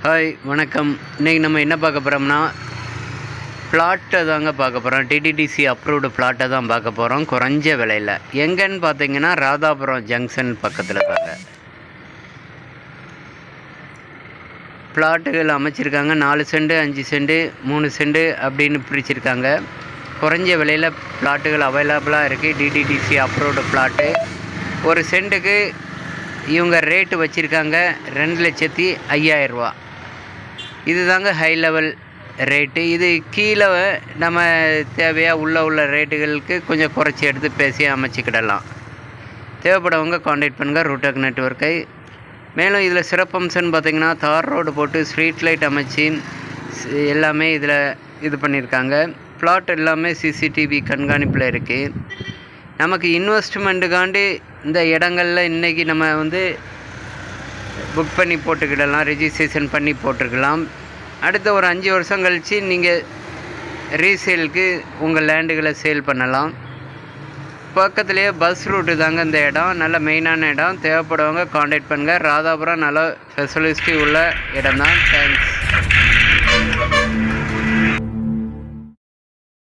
hi வணக்கம் இன்றைக்கி நம்ம என்ன பார்க்க போகிறோம்னா பிளாட்டை தாங்க பார்க்க போகிறோம் டிடிடிசி அப்ரூவ்டு பிளாட்டை தான் பார்க்க போகிறோம் குறைஞ்ச விலையில் எங்கன்னு பார்த்தீங்கன்னா ராதாபுரம் ஜங்ஷன் பக்கத்தில் தாங்க பிளாட்டுகள் அமைச்சிருக்காங்க நாலு செண்டு அஞ்சு செண்டு மூணு செண்டு அப்படின்னு பிரிச்சிருக்காங்க குறைஞ்ச விலையில் பிளாட்டுகள் அவைலபிளாக இருக்குது டிடிடிசி அப்ரூவ்டு பிளாட்டு ஒரு சென்ட்டுக்கு இவங்க ரேட்டு வச்சுருக்காங்க ரெண்டு லட்சத்தி ஐயாயிரரூவா இது தாங்க ஹை லெவல் ரேட்டு இது கீழே நம்ம தேவையாக உள்ள உள்ள ரேட்டுகளுக்கு கொஞ்சம் குறைச்சி எடுத்து பேசி அமைச்சிக்கிடலாம் தேவைப்படவங்க காண்டாக்ட் பண்ணுங்கள் ரூட்டக் நெட்ஒர்க்கை மேலும் இதில் சிறப்பம்சம்னு பார்த்தீங்கன்னா தார் ரோடு போட்டு ஸ்ட்ரீட் லைட் அமைச்சு ஸ்- எல்லாமே இதில் இது பண்ணியிருக்காங்க பிளாட் எல்லாமே சிசிடிவி கண்காணிப்பில் இருக்குது நமக்கு இன்வெஸ்ட்மெண்ட்டுக்காண்டி இந்த இடங்களில் இன்றைக்கி நம்ம வந்து புக் பண்ணி போட்டுக்கிடலாம் ரெஜிஸ்ட்ரேஷன் பண்ணி போட்டுக்கலாம் அடுத்த ஒரு அஞ்சு வருஷம் கழித்து நீங்கள் ரீசேலுக்கு உங்கள் லேண்டுகளை சேல் பண்ணலாம் பக்கத்துலேயே பஸ் ரூட்டு தாங்க இந்த இடம் நல்ல மெயினான இடம் தேவைப்படுறவங்க காண்டாக்ட் பண்ணுங்கள் ராதாபுரம் நல்ல ஃபெசிலிட்டி உள்ள இடம் தான் தேங்க்ஸ்